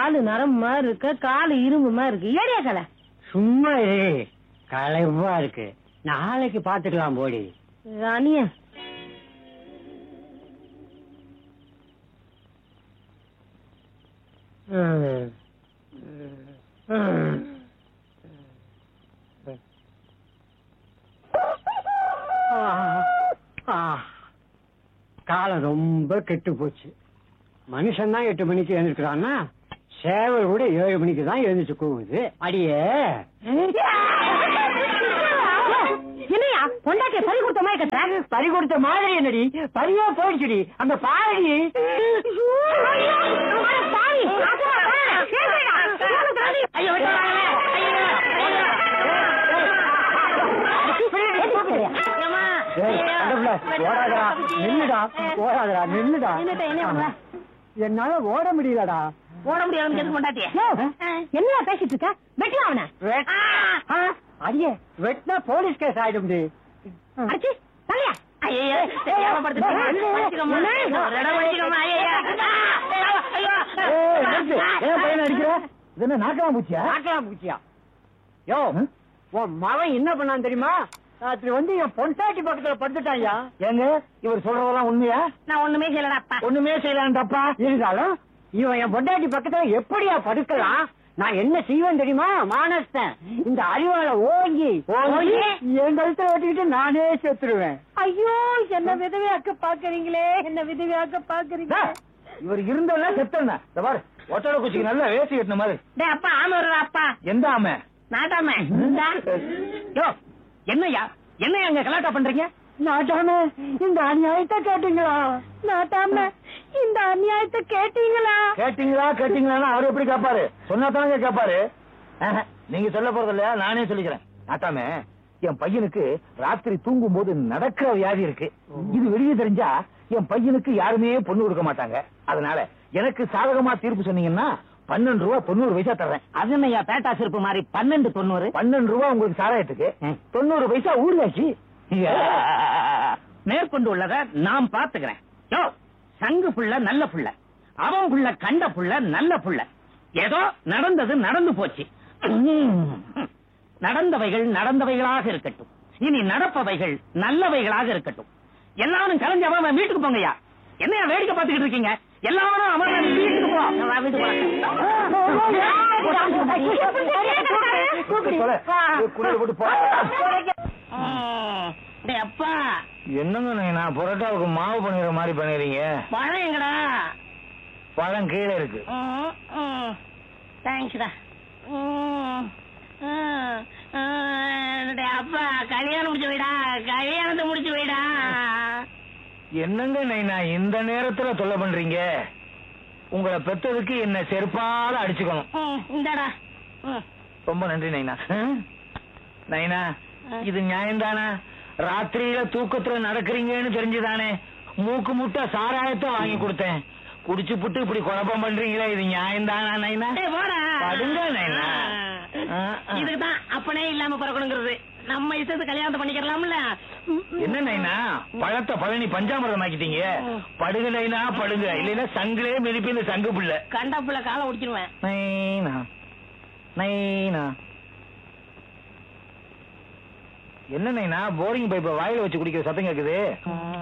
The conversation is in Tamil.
காலு நரம்பு மாதிரி இருக்க காலு இரும்பு மாதிரி இருக்கு ஏடியா கலை சும்மா இரு களைவா இருக்கு நாளைக்கு பாத்துக்கலாம் போடி அனியா காலம் ரொம்ப கெட்டு போச்சு மனுஷன் தான் எட்டு மணிக்கு எழுந்திருக்கிறான்னா சேவல் கூட ஏழு மணிக்கு தான் எழுந்துச்சு கூவுது அடியே என்னையா பொண்டாட்டிய பறி கொடுத்த மாதிரி கத்துற பறி கொடுத்த மாதிரி என்னடி பறியா போயிடுச்சுடி அந்த பாடி ஓடாதடா நின்னுடா ஓடாதடா நின்னுடா நின்னுட்டேன், என்ன பண்ற? என்னால ஓட முடியலடா ஓட முடியாது எதுக்கு பொண்டாட்டிய என்னையா பேசிட்டு இருக்க வெட்டலாம் அவனை ஆ, அடியே வெட்டினா போலீஸ் கேஸ் ஆயிடும் அடிச்சு தலையா ஐயோ இது என்ன நாக்கலாம் பூச்சியா நாக்கலாம் பூச்சியா யோ உன் மவன் என்ன பண்ணான் தெரியுமா ராத்திரி வந்து என் பொண்டாட்டி பக்கத்துல படுத்துட்டாயா ஏங்க இவர் சொல்றதெல்லாம் உண்மையா நான் ஒண்ணுமே செய்யலடாப்பா ஒண்ணுமே செய்யலாம் தப்பா இருந்தாலும் இவன் என் பொண்டாட்டி பக்கத்துல எப்படியா படுக்கலாம் நான் என்ன செய்வேன் தெரியுமா மானஸ்தன் இந்த அறிவால ஓங்கி ஓங்கி என் கழுத்தை ஓட்டிக்கிட்டு நானே செத்துருவேன் ஐயோ என்ன விதவையாக்க பாக்குறீங்களே என்ன விதவையாக்க பாக்குறீங்க இவர் இருந்தோம்னா செத்தோம்னா இந்த பாரு ஒட்டட குச்சிக்கு நல்லா வேசி கட்டின மாதிரி டேய் அப்பா ஆமா வருடா அப்பா எந்த ஆமை நாட்டாம யோ என்னய்யா என்னய்யா அங்க கலாட்டா பண்றீங்க நாட்டாம இந்த அநியாயத்தை கேட்டீங்களா நாட்டாம இந்த அநியாயத்தை கேட்டீங்களா கேட்டீங்களா கேட்டீங்களா அவர் எப்படி கேட்பாரு சொன்னா தானே கேட்பாரு ஆஹா, நீங்க சொல்ல போறது இல்லையா நானே சொல்லிக்கிறேன் நாட்டாமே என் பையனுக்கு ராத்திரி தூங்கும் போது நடக்கிற வியாதி இருக்கு இது வெளியே தெரிஞ்சா என் பையனுக்கு யாருமே பொண்ணு கொடுக்க மாட்டாங்க அதனால எனக்கு சாதகமா தீர்ப்பு சொன்னீங்கன்னா பன்னெண்டு ரூபா தொண்ணூறு பைசா தர்றேன் அது என்னய்யா பேட்டா சிறப்பு மாதிரி பன்னெண்டு தொண்ணூறு பன்னெண்டு ரூபா உங்களுக்கு சாராயத்துக்கு ம். தொண்ணூறு பைசா ஊர்லாச்சு மேற்கொண்டு உள்ளத நான் பாத்துக்கிறேன் யோ சங்கு புள்ள நல்ல புள்ள அவன் புள்ள கண்ட புள்ள நல்ல புள்ள ஏதோ நடந்தது நடந்து போச்சு நடந்தவைகள் நடந்தவைகளாக இருக்கட்டும் இனி நடப்பவைகள் நல்லவைகளாக இருக்கட்டும் எல்லாரும் கலைஞ்சு அவன் அவன் வீட்டுக்கு போங்கய்யா என்னையா வேடிக்கை பார்த்துக்கிட்டு இருக்கீங்க எல்லாரும் அவன் அவன் வீட்டுக்கு போ நான் வீட்டுக்கு குடியில போட்டு போ டேய் அப்பா என்னங்க நான் புரோட்டாவுக்கு மாவு பண்ணிடுற மாதிரி பண்ணிடுறீங்க பழம் எங்கடா பழம் கீழே இருக்கு தேங்க்ஸ்டா டேய் அப்பா கல்யாணம் முடிச்சு வைடா கல்யாணத்தை முடிச்சு வைடா என்னங்க நைனா இந்த நேரத்துல தொல்லை பண்றீங்க உங்களை பெத்ததுக்கு என்ன செருப்பால அடிச்சுக்கணும் ம், இந்தாடா ம். ரொம்ப நன்றி நைனா நைனா இது நியாயம்தானா ராத்திரியில தூக்கத்துல நடக்கிறீங்கன்னு தெரிஞ்சுதானே மூக்கு முட்டை சாராயத்தை வாங்கி கொடுத்தேன் குடிச்சு புட்டு இப்படி குழப்பம் பண்றீங்களே இது நியாயம்தானா நைனா டேய், போடா படுங்க நைனா ஆ, ஆ. இதுக்கு தான் அப்பனே இல்லாம பிறக்கணுங்கிறது நம்ம இஷ்டத்துக்கு கல்யாணத்தை பண்ணிக்கலாம்ல ம், ம். என்ன நைனா பழத்தை பழனி பஞ்சாமிரதம் ஆக்கிட்டீங்க படுங்க நைனா படுங்க இல்லைன்னா சங்கிலே மிதிப்பு இந்த சங்கு புள்ள கண்ட புள்ள காலை உடிச்சிருவேன் நைனா நைனா என்ன நைனா போரிங் பைப்ப வாயில வச்சு குடிக்கிற சத்தம் கேக்குது